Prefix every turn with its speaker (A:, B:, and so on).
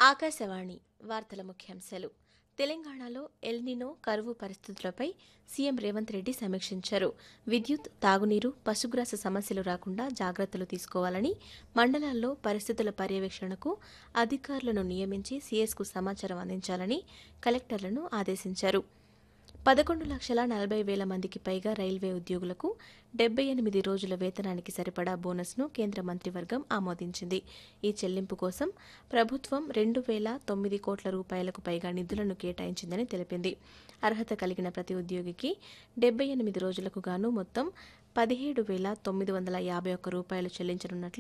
A: ఆకాశవాణి వార్తల ముఖ్యాంశాలు తెలంగాణలో ఎల్నినో కరువు పరిస్థితులపై సీఎం రేవంత్ రెడ్డి సమీక్షించారు విద్యుత్ తాగునీరు పశుగ్రాస సమస్యలు రాకుండా జాగ్రత్తలు తీసుకోవాలని మండలాల్లో పరిస్థితుల పర్యవేక్షణకు అధికారులను నియమించి సీఎస్కు సమాచారం అందించాలని కలెక్టర్లను ఆదేశించారు పదకొండు లక్షల నలభై వేల మందికి పైగా రైల్వే ఉద్యోగులకు డెబ్బై ఎనిమిది రోజుల వేతనానికి సరిపడా బోనస్ను కేంద్ర మంత్రివర్గం ఆమోదించింది ఈ చెల్లింపు కోసం ప్రభుత్వం రెండు వేల తొమ్మిది కోట్ల రూపాయలకు పైగా నిధులను కేటాయించిందని తెలిపింది అర్హత కలిగిన ప్రతి ఉద్యోగికి డెబ్బై ఎనిమిది రోజులకు గాను మొత్తం పదిహేడు వేల తొమ్మిది వందల యాభై ఒక్క రూపాయలు చెల్లించనున్నట్లు